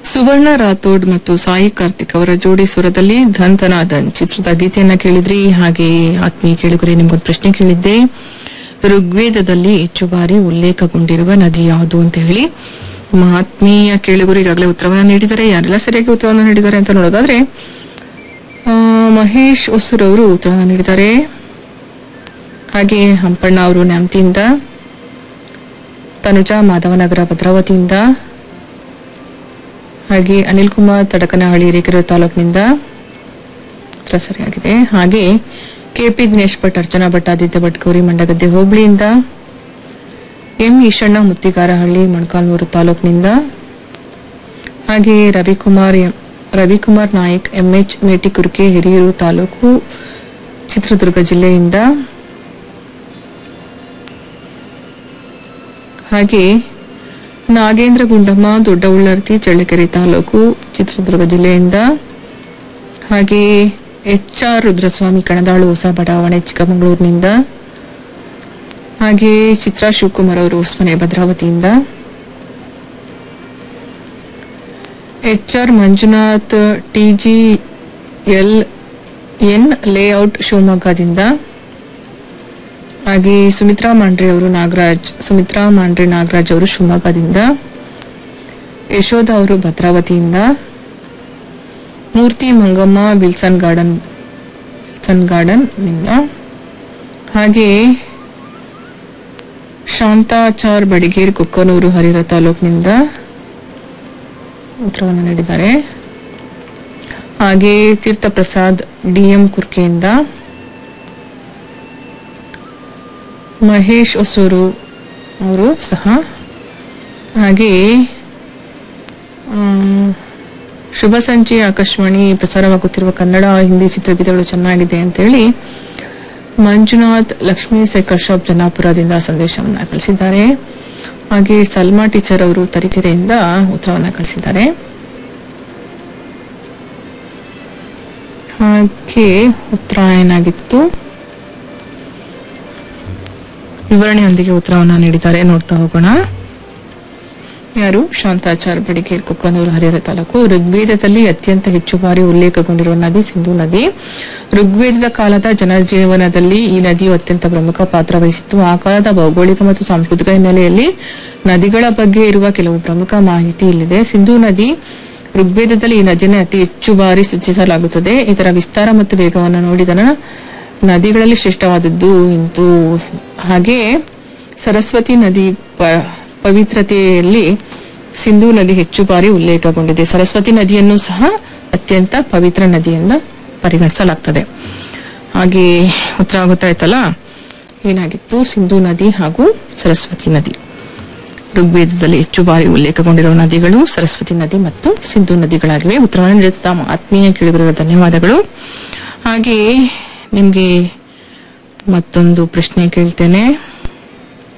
ಸುವರ್ಣ ರಾಥೋಡ್ ಮತ್ತು ಸಾಯಿ ಕಾರ್ತಿಕ್ ಅವರ ಜೋಡಿ ಸ್ವರದಲ್ಲಿ ಧಂತನಾದನ್ ಚಿತ್ರದ ಗೀತೆಯನ್ನ ಕೇಳಿದ್ರಿ ಹಾಗೆ ಆತ್ಮೀಯ ಕೇಳುಗರೆ ನಿಮ್ಗೊಂದು ಪ್ರಶ್ನೆ ಕೇಳಿದ್ದೆ ಋಗ್ವೇದದಲ್ಲಿ ಹೆಚ್ಚು ಬಾರಿ ಉಲ್ಲೇಖಗೊಂಡಿರುವ ನದಿ ಯಾವುದು ಅಂತ ಹೇಳಿ ನಮ್ಮ ಆತ್ಮೀಯ ಕೇಳುಗರು ಈಗಾಗಲೇ ಉತ್ತರವನ್ನ ನೀಡಿದ್ದಾರೆ ಯಾರೆಲ್ಲ ಸರಿಯಾಗಿ ಉತ್ತರವನ್ನ ನೀಡಿದ್ದಾರೆ ಅಂತ ನೋಡೋದಾದ್ರೆ ಆ, ಮಹೇಶ್ ಹೊಸೂರ್ ಅವರು ಉತ್ತರವನ್ನ ನೀಡಿದ್ದಾರೆ ಹಾಗೆ ಹಂಪಣ್ಣ ಅವರು ನ್ಯಾಮತಿಯಿಂದ ತನುಜಾ ಮಾಧವನಗರ ಭದ್ರಾವತಿಯಿಂದ ಹಾಗೆ ಅನಿಲ್ ಕುಮಾರ್ ತಡಕನಹಳ್ಳಿ ಹಿರೇಕೆರೆ ತಾಲೂಕಿನಿಂದ ಉತ್ತರ ಸರಿಯಾಗಿದೆ ಹಾಗೆ ಕೆಪಿ ದಿನೇಶ್ ಭಟ್ ಅರ್ಚನಾ ಭಟ್ ಆದಿತ್ಯ ಭಟ್ ಗೌರಿ ಮಂಡಗದ್ದೆ ಹೋಬಳಿಯಿಂದ ಎಂ ಈಶಣ್ಣ ಮುತ್ತಿಗಾರಹಳ್ಳಿ ಮೊಣಕಾಲ್ಮೂರು ತಾಲೂಕಿನಿಂದ ಹಾಗೆ ರವಿಕುಮಾರ್ ಎಂ- ರವಿಕುಮಾರ್ ನಾಯಕ್ ಎಂಎಚ್ ಮೇಟಿಕುರ್ಕೆ ಹಿರಿಯೂರು ತಾಲೂಕು ಚಿತ್ರದುರ್ಗ ಜಿಲ್ಲೆಯಿಂದ ಹಾಗೆ ನಾಗೇಂದ್ರ ಗುಂಡಮ್ಮ ದೊಡ್ಡ ಉಳ್ಳರ್ತಿ ಚಳ್ಳಕೆರೆ ತಾಲೂಕು ಚಿತ್ರದುರ್ಗ ಜಿಲ್ಲೆಯಿಂದ ಹಾಗೆ ಎಚ್ ಆರ್ ರುದ್ರಸ್ವಾಮಿ ಕಣದಾಳು ಹೊಸ ಬಡಾವಣೆ ಚಿಕ್ಕಮಗಳೂರಿನಿಂದ ಹಾಗೆ ಚಿತ್ರಾ ಶಿವಕುಮಾರ್ ಅವರು ಹೊಸಮನೆ ಭದ್ರಾವತಿಯಿಂದ H R Manjunath TG L N layout ಶಿವಮೊಗ್ಗದಿಂದ ಹಾಗೆ ಸುಮಿತ್ರಾ ಮಾಂಡ್ರೆ ಅವರು ನಾಗರಾಜ್ ಸುಮಿತ್ರಾ ಮಾಂಡ್ರೆ ನಾಗರಾಜ್ ಅವರು ಶಿವಮೊಗ್ಗದಿಂದ ಯಶೋಧ ಅವರು ಭದ್ರಾವತಿಯಿಂದ Murthy Mangamma Wilson garden Wilson garden ನಿಂದ ಹಾಗೆ ಶಾಂತಾಚಾರ್ ಬಡಿಗೇರ್ ಕೊಕ್ಕನೂರು ಹರಿಹರ ತಾಲೂಕಿನಿಂದ ಉತ್ತರವನ್ನು ನೀಡಿದ್ದಾರೆ ಹಾಗೆ ತೀರ್ಥ ಪ್ರಸಾದ್ ಡಿಎಂ ಕುರ್ಕೆಯಿಂದ ಮಹೇಶ್ ಹೊಸೂರು ಅವರು ಸಹ ಹಾಗೆ ಆ, ಶುಭ ಸಂಜೆ ಆಕಾಶವಾಣಿ ಪ್ರಸಾರವಾಗುತ್ತಿರುವ ಕನ್ನಡ ಹಿಂದಿ ಚಿತ್ರಗೀತೆಗಳು ಚೆನ್ನಾಗಿದೆ ಅಂತೇಳಿ ಮಂಜುನಾಥ್ ಲಕ್ಷ್ಮೀ ಸೈಕಲ್ ಶಾಪ್ ಜನ್ನಾಪುರದಿಂದ ಸಂದೇಶವನ್ನ ಕಳಿಸಿದ್ದಾರೆ ಹಾಗೆ ಸಲ್ಮಾ ಟೀಚರ್ ಅವರು ತರೀಕೆರೆಯಿಂದ ಉತ್ತರವನ್ನ ಕಳಿಸಿದ್ದಾರೆ ಹಾಗೆ ಉತ್ತರ ಏನಾಗಿತ್ತು ವಿವರಣೆಯೊಂದಿಗೆ ಉತ್ತರವನ್ನ ನೀಡಿದ್ದಾರೆ ನೋಡ್ತಾ ಹೋಗೋಣ ಯಾರು ಶಾಂತಾಚಾರ್ ಬಡಿಗೇರ್ ಕೊಕ್ಕನೂರು ಹರಿಹರ ತಾಲೂಕು ಋಗ್ವೇದದಲ್ಲಿ ಅತ್ಯಂತ ಹೆಚ್ಚು ಬಾರಿ ಉಲ್ಲೇಖಗೊಂಡಿರುವ ನದಿ ಸಿಂಧು ನದಿ ಋಗ್ವೇದದ ಕಾಲದ ಜನಜೀವನದಲ್ಲಿ ಈ ನದಿಯು ಅತ್ಯಂತ ಪ್ರಮುಖ ಪಾತ್ರ ವಹಿಸಿತ್ತು ಆ ಕಾಲದ ಭೌಗೋಳಿಕ ಮತ್ತು ಸಾಂಸ್ಕೃತಿಕ ಹಿನ್ನೆಲೆಯಲ್ಲಿ ನದಿಗಳ ಬಗ್ಗೆ ಇರುವ ಕೆಲವು ಪ್ರಮುಖ ಮಾಹಿತಿ ಇಲ್ಲಿದೆ ಸಿಂಧು ನದಿ ಋಗ್ವೇದದಲ್ಲಿ ಈ ನದಿಯನ್ನು ಅತಿ ಹೆಚ್ಚು ಬಾರಿ ಸೂಚಿಸಲಾಗುತ್ತದೆ ಇದರ ವಿಸ್ತಾರ ಮತ್ತು ವೇಗವನ್ನು ನೋಡಿದನ ನದಿಗಳಲ್ಲಿ ಶ್ರೇಷ್ಠವಾದದ್ದು ಇಂತು ಹಾಗೆ ಸರಸ್ವತಿ ನದಿ ಪ- ಪವಿತ್ರತೆಯಲ್ಲಿ ಸಿಂಧು ನದಿ ಹೆಚ್ಚು ಬಾರಿ ಉಲ್ಲೇಖಗೊಂಡಿದೆ ಸರಸ್ವತಿ ನದಿಯನ್ನು ಸಹ ಅತ್ಯಂತ ಪವಿತ್ರ ನದಿಯಿಂದ ಪರಿಗಣಿಸಲಾಗ್ತದೆ ಹಾಗೆ ಉತ್ತರ ಗೊತ್ತಾಯ್ತಲ್ಲ ಏನಾಗಿತ್ತು ಸಿಂಧು ನದಿ ಹಾಗೂ ಸರಸ್ವತಿ ನದಿ ಋಗ್ವೇದದಲ್ಲಿ ಹೆಚ್ಚು ಬಾರಿ ಉಲ್ಲೇಖಗೊಂಡಿರುವ ನದಿಗಳು ಸರಸ್ವತಿ ನದಿ ಮತ್ತು ಸಿಂಧು ನದಿಗಳಾಗಿವೆ ಉತ್ತರವನ್ನು ನೀಡುತ್ತ ತಮ್ಮ ಆತ್ಮೀಯ ಕೇಳಿಗರ ಧನ್ಯವಾದಗಳು ಹಾಗೆ ನಿಮಗೆ ಮತ್ತೊಂದು ಪ್ರಶ್ನೆ ಕೇಳ್ತೇನೆ